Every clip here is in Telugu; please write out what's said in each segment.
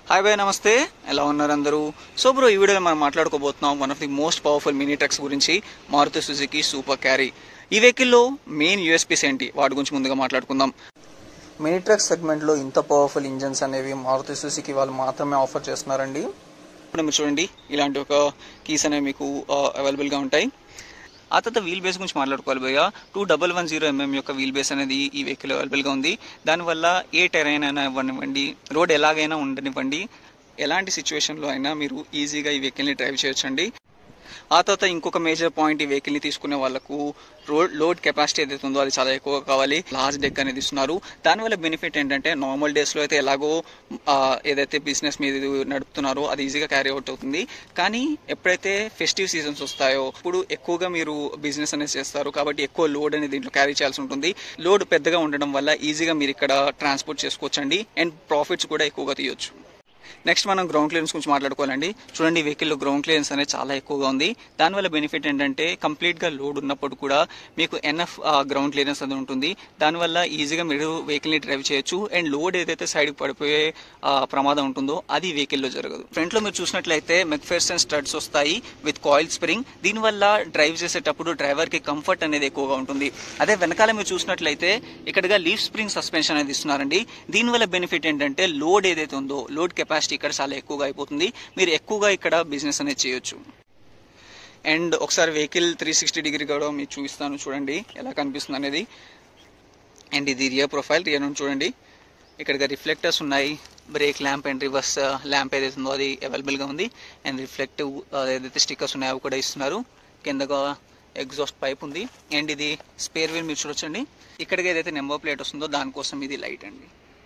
హాయ్ బాయ్ నమస్తే ఎలా ఉన్నారు అందరూ సో బ్రో ఈ వీడియోలో మనం మాట్లాడుకోబోతున్నాం one of the most powerful mini trucks గురించి మారుతి సుజుకి సూపర్ క్యారీ ఈ వెహికల్లో మెయిన్ యూఎస్పీస్ ఏంటి వాటి గురించి ముందుగా మాట్లాడుకుందాం మినీ ట్రక్ సెగ్మెంట్లో ఇంత పవర్ఫుల్ ఇంజన్స్ అనేవి మారుతి సుజుకి వాళ్ళు మాత్రమే ఆఫర్ చేస్తున్నారండి ఇప్పుడు మీరు చూడండి ఇలాంటి ఒక కీస్ అనేవి మీకు అవైలబుల్గా ఉంటాయి ఆ తర్వాత వీల్ బేస్ గురించి మాట్లాడుకోవాలి భయ్య two double one zero MM యొక్క వీల్ బేస్ అనేది ఈ వెహికల్ అవైలబుల్గా ఉంది దానివల్ల ఏ టెరైన్ అయినా ఇవ్వనివ్వండి రోడ్ ఎలాగైనా ఉండనివ్వండి ఎలాంటి సిచ్యువేషన్లో అయినా మీరు ఈజీగా ఈ వెహికల్ని డ్రైవ్ చేయొచ్చండి ఆ తర్వాత ఇంకొక మేజర్ పాయింట్ ఈ వెహికల్ని తీసుకునే వాళ్ళకు రోడ్ లోడ్ కెపాసిటీ ఏదైతే ఉందో అది చాలా ఎక్కువ కావాలి లార్జ్ డెక్ అనేది ఇస్తున్నారు దానివల్ల బెనిఫిట్ ఏంటంటే నార్మల్ డేస్లో అయితే ఎలాగో ఆ, ఏదైతే బిజినెస్ మీద నడుపుతున్నారో అది ఈజీగా క్యారీ అవుట్ అవుతుంది కానీ ఎప్పుడైతే ఫెస్టివ్ సీజన్స్ వస్తాయో ఇప్పుడు ఎక్కువగా మీరు బిజినెస్ అనేది చేస్తారు కాబట్టి ఎక్కువ లోడ్ అనేది దీంట్లో క్యారీ చేయాల్సి ఉంటుంది లోడ్ పెద్దగా ఉండడం వల్ల ఈజీగా మీరు ఇక్కడ ట్రాన్స్పోర్ట్ చేసుకోవచ్చండి అండ్ ప్రాఫిట్స్ కూడా ఎక్కువగా తీయొచ్చు నెక్స్ట్ మనం గ్రౌండ్ క్లియరెన్స్ గురించి మాట్లాడుకోవాలండి చూడండి ఈ వెహికల్లో గ్రౌండ్ క్లియరెన్స్ అనేది చాలా ఎక్కువగా ఉంది దానివల్ల బెనిఫిట్ ఏంటంటే కంప్లీట్గా లోడ్ ఉన్నప్పుడు కూడా మీకు ఎన్ఎఫ్ గ్రౌండ్ క్లియరెన్స్ అనేది ఉంటుంది దానివల్ల ఈజీగా మీరు వెహికల్ని డ్రైవ్ చేయొచ్చు అండ్ లోడ్ ఏదైతే సైడ్కి పడిపోయే ఆ, ప్రమాదం ఉంటుందో అది ఈ వెహికల్లో జరగదు ఫ్రంట్లో మీరు చూసినట్లయితే మెక్ఫెర్సన్ స్టడ్స్ వస్తాయి విత్ కాయిల్ స్ప్రింగ్ దీనివల్ల డ్రైవ్ చేసేటప్పుడు డ్రైవర్కి కంఫర్ట్ అనేది ఎక్కువగా ఉంటుంది అదే వెనకాల మీరు చూసినట్లయితే ఇక్కడగా లీఫ్ స్ప్రింగ్ సస్పెన్షన్ అనేది ఇస్తున్నారండి దీనివల్ల బెనిఫిట్ ఏంటంటే లోడ్ ఏదైతే ఉందో లోడ్ కెపాసిటీ ఇక్కడ చాలా ఎక్కువగా అయిపోతుంది మీరు ఎక్కువగా ఇక్కడ బిజినెస్ అనేది చేయొచ్చు అండ్ ఒకసారి వెహికల్ త్రీ సిక్స్టీ డిగ్రీ కూడా మీకు చూపిస్తాను చూడండి ఎలా కనిపిస్తుంది అనేది అండ్ ఇది రియర్ ప్రొఫైల్ రియర్ నుండి చూడండి ఇక్కడ రిఫ్లెక్టర్స్ ఉన్నాయి brake lamp and reverse lamp ఏదైతే ఉందో అది అవైలబుల్గా ఉంది అండ్ రిఫ్లెక్టివ్ ఏదైతే స్టిక్కర్స్ ఉన్నాయో అవి కూడా ఇస్తున్నారు కిందగా ఎగ్జాస్ట్ పైప్ ఉంది అండ్ ఇది స్పేర్ వీల్ మీరు చూడొచ్చండి ఇక్కడికి ఏదైతే నెంబర్ ప్లేట్ వస్తుందో దానికోసం ఇది లైట్ అండి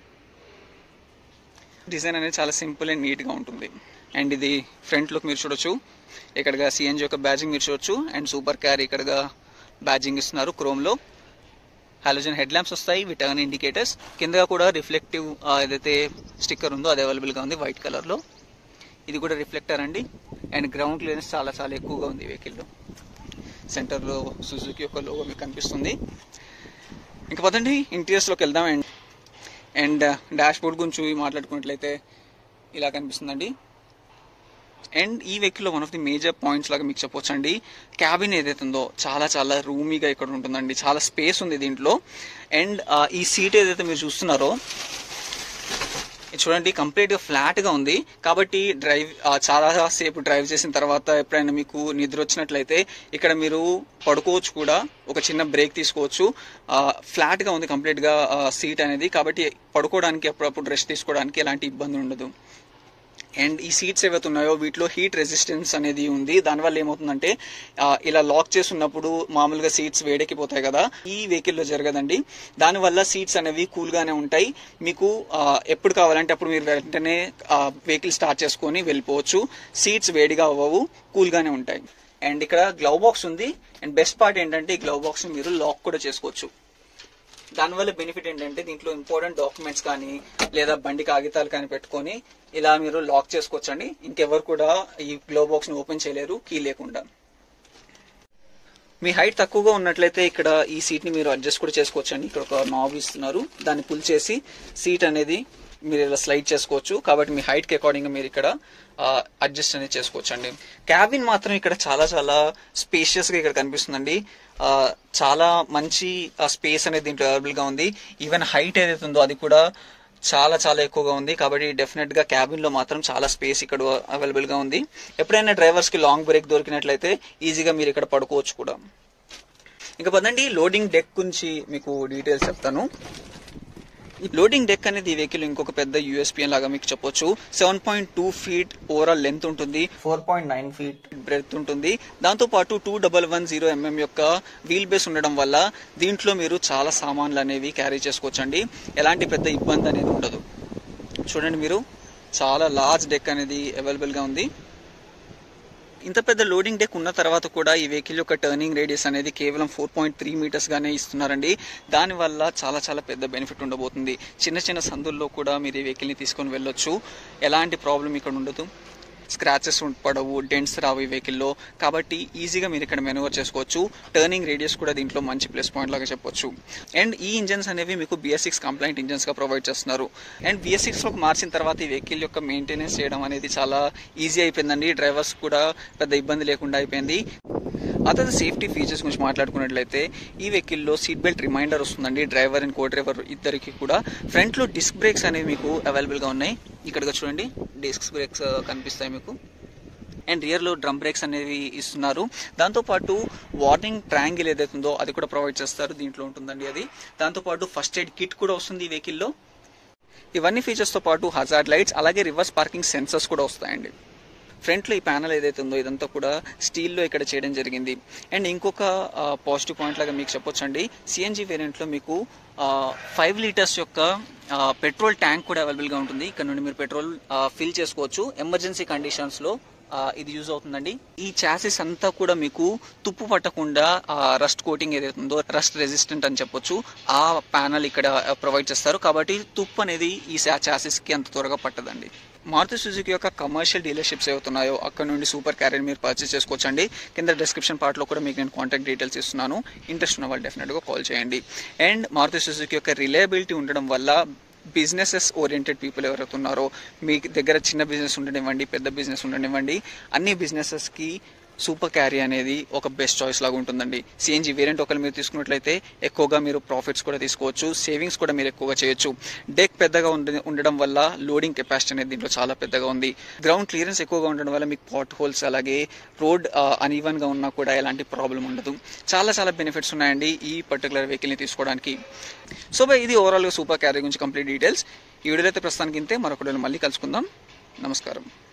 డిజైన్ అనేది చాలా సింపుల్ అండ్ నీట్గా ఉంటుంది అండ్ ఇది ఫ్రంట్ లుక్ మీరు చూడొచ్చు ఇక్కడగా సిఎన్జి యొక్క బ్యాజింగ్ మీరు చూడొచ్చు అండ్ సూపర్ క్యార్ ఇక్కడగా బ్యాజింగ్ ఇస్తున్నారు క్రోమ్లో హాలోజన్ హెడ్ ల్యాంప్స్ వస్తాయి విటర్న్ ఇండికేటర్స్ కిందగా కూడా రిఫ్లెక్టివ్ ఏదైతే స్టిక్కర్ ఉందో అది అవైలబుల్గా ఉంది వైట్ కలర్లో ఇది కూడా రిఫ్లెక్టర్ అండి అండ్ గ్రౌండ్ క్లియరెన్స్ చాలా చాలా ఎక్కువగా ఉంది వెహికల్లో సెంటర్లో సుజుకి యొక్క లోగో మీకు కనిపిస్తుంది ఇంకా పదండి ఇంటీరియర్స్లోకి వెళ్దాం అండ్ అండ్ డాష్ బోర్డ్ గురించి మాట్లాడుకున్నట్లయితే ఇలా కనిపిస్తుందండి అండ్ ఈ వెహికల్లో one of the major points లాగా మీకు చెప్పొచ్చు అండి క్యాబిన్ ఏదైతే ఉందో చాలా చాలా రూమీగా ఇక్కడ ఉంటుందండి చాలా స్పేస్ ఉంది దీంట్లో అండ్ ఈ సీట్ ఏదైతే మీరు చూస్తున్నారో ఇది చూడండి కంప్లీట్గా ఫ్లాట్గా ఉంది కాబట్టి డ్రైవ్ ఆ, చాలా సేపు డ్రైవ్ చేసిన తర్వాత ఎప్పుడైనా మీకు నిద్ర వచ్చినట్లయితే ఇక్కడ మీరు పడుకోవచ్చు కూడా ఒక చిన్న బ్రేక్ తీసుకోవచ్చు ఆ, ఫ్లాట్గా ఉంది కంప్లీట్గా ఆ, సీట్ అనేది కాబట్టి పడుకోవడానికి అప్పుడప్పుడు రెస్ట్ తీసుకోవడానికి ఎలాంటి ఇబ్బంది ఉండదు అండ్ ఈ సీట్స్ ఏవైతే ఉన్నాయో వీటిలో హీట్ రెసిస్టెన్స్ అనేది ఉంది దానివల్ల ఏమవుతుందంటే ఆ, ఇలా లాక్ చేసి ఉన్నప్పుడు మామూలుగా సీట్స్ వేడెక్కిపోతాయి కదా ఈ వెహికల్లో జరగదండి దానివల్ల సీట్స్ అనేవి కూల్ గానే ఉంటాయి మీకు ఆ, ఎప్పుడు కావాలంటే అప్పుడు మీరు వెంటనే వెహికల్ స్టార్ట్ చేసుకొని వెళ్ళిపోవచ్చు సీట్స్ వేడిగా అవ్వవు కూల్ గానే ఉంటాయి అండ్ ఇక్కడ గ్లవ్ బాక్స్ ఉంది అండ్ బెస్ట్ పార్ట్ ఏంటంటే ఈ గ్లవ్ బాక్స్ మీరు లాక్ కూడా చేసుకోవచ్చు దానివల్ల బెనిఫిట్ ఏంటంటే దీంట్లో ఇంపార్టెంట్ డాక్యుమెంట్స్ కానీ లేదా బండి కాగితాలు కానీ పెట్టుకొని ఇలా మీరు లాక్ చేసుకోవచ్చండి ఇంకెవరు కూడా ఈ గ్లో బాక్స్ ని ఓపెన్ చేయలేరు కీ లేకుండా మీ హైట్ తక్కువగా ఉన్నట్లయితే ఇక్కడ ఈ సీట్ ని మీరు అడ్జస్ట్ కూడా చేసుకోవచ్చండి ఇక్కడ ఒక నాబ్ ఇస్తున్నారు దాన్ని పుల్ చేసి సీట్ అనేది మీరు ఇలా స్లైడ్ చేసుకోవచ్చు కాబట్టి మీ హైట్ కి అకార్డింగ్ మీరు ఇక్కడ అడ్జస్ట్ అనేది చేసుకోవచ్చు అండి క్యాబిన్ మాత్రం ఇక్కడ చాలా చాలా స్పేషియస్ గా ఇక్కడ కనిపిస్తుందండి ఆ, చాలా మంచి స్పేస్ అనేది దీంట్లో అవైలబుల్ గా ఉంది ఈవెన్ హైట్ ఏదైతే ఉందో అది కూడా చాలా చాలా ఎక్కువగా ఉంది కాబట్టి డెఫినెట్ గా క్యాబిన్ లో మాత్రం చాలా స్పేస్ ఇక్కడ అవైలబుల్ గా ఉంది ఎప్పుడైనా డ్రైవర్స్ కి లాంగ్ బ్రేక్ దొరికినట్లయితే ఈజీగా మీరు ఇక్కడ పడుకోవచ్చు కూడా ఇంకా పదండి లోడింగ్ డెక్ గురించి మీకు డీటెయిల్స్ చెప్తాను ఈ లోడింగ్ డెక్ అనేది ఈ వెహికల్ ఇంకొక పెద్ద యూఎస్పీ లాగా మీకు చెప్పొచ్చు seven point two feet overall length ఉంటుంది four point nine feet breadth ఉంటుంది దాంతో పాటు two double one zero MM యొక్క వీల్ బేస్ ఉండడం వల్ల దీంట్లో మీరు చాలా సామాన్లు అనేవి క్యారీ చేసుకోవచ్చండి ఎలాంటి పెద్ద ఇబ్బంది అనేది ఉండదు చూడండి మీరు చాలా లార్జ్ డెక్ అనేది అవైలబుల్ గా ఉంది ఇంత పెద్ద లోడింగ్ డెక్ ఉన్న తర్వాత కూడా ఈ వెహికల్ యొక్క టర్నింగ్ రేడియస్ అనేది కేవలం ఫోర్ పాయింట్ త్రీ మీటర్స్ గానే ఇస్తున్నారండి దానివల్ల చాలా చాలా పెద్ద బెనిఫిట్ ఉండబోతుంది చిన్న చిన్న సందుల్లో కూడా మీరు ఈ వెహికల్ ని తీసుకొని వెళ్ళొచ్చు ఎలాంటి ప్రాబ్లం ఇక్కడ ఉండదు స్క్రాచెస్ పడవు డెంట్స్ రావు ఈ వెహికల్లో కాబట్టి ఈజీగా మీరు ఇక్కడ మెనూవర్ చేసుకోవచ్చు టర్నింగ్ రేడియస్ కూడా దీంట్లో మంచి ప్లస్ పాయింట్ లాగా చెప్పొచ్చు అండ్ ఈ ఇంజన్స్ అనేవి మీకు బిఎస్ సిక్స్ కంప్లైంట్ ఇంజన్స్గా ప్రొవైడ్ చేస్తున్నారు అండ్ బిఎస్ సిక్స్లోకి మార్చిన తర్వాత ఈ వెహికల్ యొక్క మెయింటెనెన్స్ చేయడం అనేది చాలా ఈజీ అయిపోయిందండి డ్రైవర్స్ కూడా పెద్ద ఇబ్బంది లేకుండా అయిపోయింది ఆ తర్వాత సేఫ్టీ ఫీచర్స్ గురించి మాట్లాడుకున్నట్లయితే ఈ వెహికల్లో సీట్ బెల్ట్ రిమైండర్ వస్తుందండి డ్రైవర్ అండ్ కో డ్రైవర్ ఇద్దరికి కూడా ఫ్రంట్లో డిస్క్ బ్రేక్స్ అనేవి మీకు అవైలబుల్గా ఉన్నాయి ఇక్కడగా చూడండి డిస్క్ బ్రేక్స్ కనిపిస్తాయి మీకు అండ్ రియర్లో డ్రమ్ బ్రేక్స్ అనేవి ఇస్తున్నారు దాంతోపాటు వార్నింగ్ ట్రయాంగిల్ ఏదైతే ఉందో అది కూడా ప్రొవైడ్ చేస్తారు దీంట్లో ఉంటుందండి అది దాంతోపాటు ఫస్ట్ ఎయిడ్ కిట్ కూడా వస్తుంది ఈ వెహికల్లో ఇవన్నీ ఫీచర్స్తో పాటు హజార్డ్ లైట్స్ అలాగే రివర్స్ పార్కింగ్ సెన్సర్స్ కూడా వస్తాయండి ఫ్రంట్లో ఈ ప్యానల్ ఏదైతే ఉందో ఇదంతా కూడా స్టీల్లో ఇక్కడ చేయడం జరిగింది అండ్ ఇంకొక పాజిటివ్ పాయింట్ లాగా మీకు చెప్పొచ్చండి సిఎన్జి వేరియంట్లో మీకు ఫైవ్ లీటర్స్ యొక్క పెట్రోల్ ట్యాంక్ కూడా అవైలబుల్గా ఉంటుంది ఇక్కడ నుండి మీరు పెట్రోల్ ఫిల్ చేసుకోవచ్చు ఎమర్జెన్సీ కండిషన్స్లో ఇది యూజ్ అవుతుందండి ఈ చాసెస్ అంతా కూడా మీకు తుప్పు పట్టకుండా రస్ట్ కోటింగ్ ఏదైతే ఉందో రస్ట్ రెసిస్టెంట్ అని చెప్పొచ్చు ఆ ప్యానల్ ఇక్కడ ప్రొవైడ్ చేస్తారు కాబట్టి తుప్పు అనేది ఈ చాసెస్ కి అంత త్వరగా పట్టదండి మారుతి సుజుకి యొక్క కమర్షియల్ డీలర్షిప్స్ ఏవైతున్నాయో అక్కడ నుండి సూపర్ క్యారియర్ మీరు పర్చేస్ చేసుకోవచ్చండి కింద డిస్క్రిప్షన్ పార్ట్లో కూడా మీకు నేను కాంటాక్ట్ డీటెయిల్స్ ఇస్తున్నాను ఇంట్రెస్ట్ ఉన్న వాళ్ళు డెఫినెట్గా కాల్ చేయండి అండ్ మారుతి సుజుకి యొక్క రిలయబిలిటీ ఉండడం వల్ల బిజినెసెస్ ఓరియంటెడ్ పీపుల్ ఎవరైతే ఉన్నారో మీ దగ్గర చిన్న బిజినెస్ ఉండనివ్వండి పెద్ద బిజినెస్ ఉండనివ్వండి అన్ని బిజినెసెస్కి సూపర్ క్యారీ అనేది ఒక బెస్ట్ చాయిస్ లాగా ఉంటుందండి సిఎన్జి వేరియంట్ ఒకరు మీరు తీసుకున్నట్లయితే ఎక్కువగా మీరు ప్రాఫిట్స్ కూడా తీసుకోవచ్చు సేవింగ్స్ కూడా మీరు ఎక్కువగా చేయొచ్చు డెక్ పెద్దగా ఉండ ఉండడం వల్ల లోడింగ్ కెపాసిటీ అనేది దీంట్లో చాలా పెద్దగా ఉంది గ్రౌండ్ క్లియరెన్స్ ఎక్కువగా ఉండడం వల్ల మీకు పాట్ హోల్స్ అలాగే రోడ్ అన్ఈవన్గా ఉన్నా కూడా ఎలాంటి ప్రాబ్లం ఉండదు చాలా చాలా బెనిఫిట్స్ ఉన్నాయండి ఈ పర్టికులర్ వెహికల్ని తీసుకోవడానికి సో బై ఇది ఓవరాల్గా సూపర్ క్యారీ గురించి కంప్లీట్ డీటెయిల్స్ ఈ వీడియోలో అయితే ప్రస్తుతానికి ఇంతే మరొక వీడియోలో మళ్ళీ కలుసుకుందాం నమస్కారం